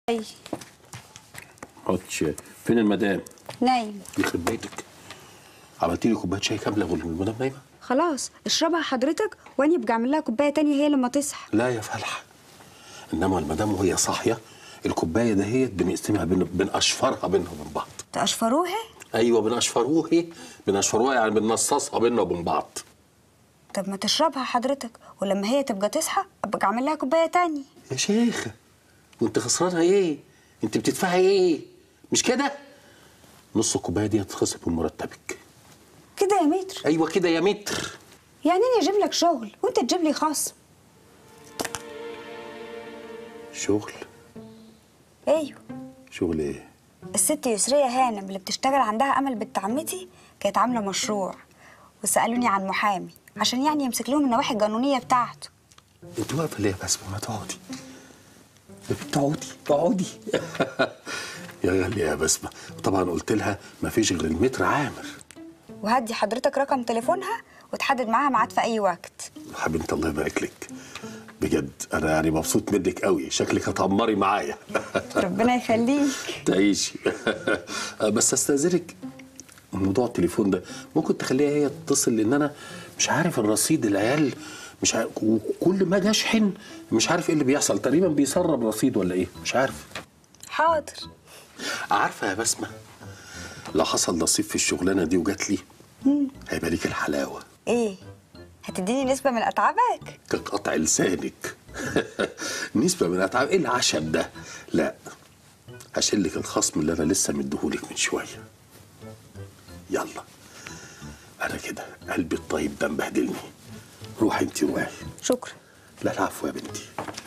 اي حطش فين المدام نايم يخرب بيتك عملتي لي كوبايه شاي كامله والمدام نايمه خلاص اشربها حضرتك وانا ابقى اعمل لها كوبايه تانية هي لما تصحى لا يا فلحه انما المدام وهي صاحيه الكوبايه دهيت بنقسمها بين بنقشفرها بينها وبين بعض تقشفروها ايوه بنقشفروها بنقشفروها يعني بننصصها بيننا وبين بعض طب ما تشربها حضرتك ولما هي تبقى تصحى ابقى اعمل لها كوبايه تانية يا شيخه وانت خسرانها ايه انت بتدفعي ايه مش كده نص الكوبايه دي هتتخصم من مرتبك كده يا متر ايوه كده يا متر يعني انا اجيب لك شغل وانت تجيب لي خصم شغل ايوه شغل ايه الست يسرية هانم اللي بتشتغل عندها امل بنت عمتي كانت عامله مشروع وسالوني عن محامي عشان يعني يمسك لهم النواحي القانونيه بتاعته انت واقفه ليه بس ما تقعدي يا بنت اقعدي اقعدي يا غالية يا بسمة وطبعا قلت لها ما فيش غير المتر عامر وهدي حضرتك رقم تليفونها وتحدد معاها ميعاد في اي وقت حبيبتي الله يبارك لك بجد انا يعني مبسوط منك قوي شكلك هتعمري معايا ربنا يخليك تعيشي بس استاذنك موضوع التليفون ده ممكن تخليها هي تتصل لان انا مش عارف الرصيد العيال مش عارف وكل ما اجي اشحن مش عارف ايه اللي بيحصل تقريبا بيسرب رصيد ولا ايه مش عارف حاضر عارفه يا بسمه لو حصل نصيب في الشغلانه دي وجات لي هيبقى ليك الحلاوه ايه هتديني نسبه من اتعابك كقطع لسانك نسبه من اتعاب ايه العشم ده لا هشيلك الخصم اللي انا لسه مديهولك من شويه يلا انا كده قلبي الطيب ده مبهدلني روحي انت روحي شكرا لا العفو يا بنتي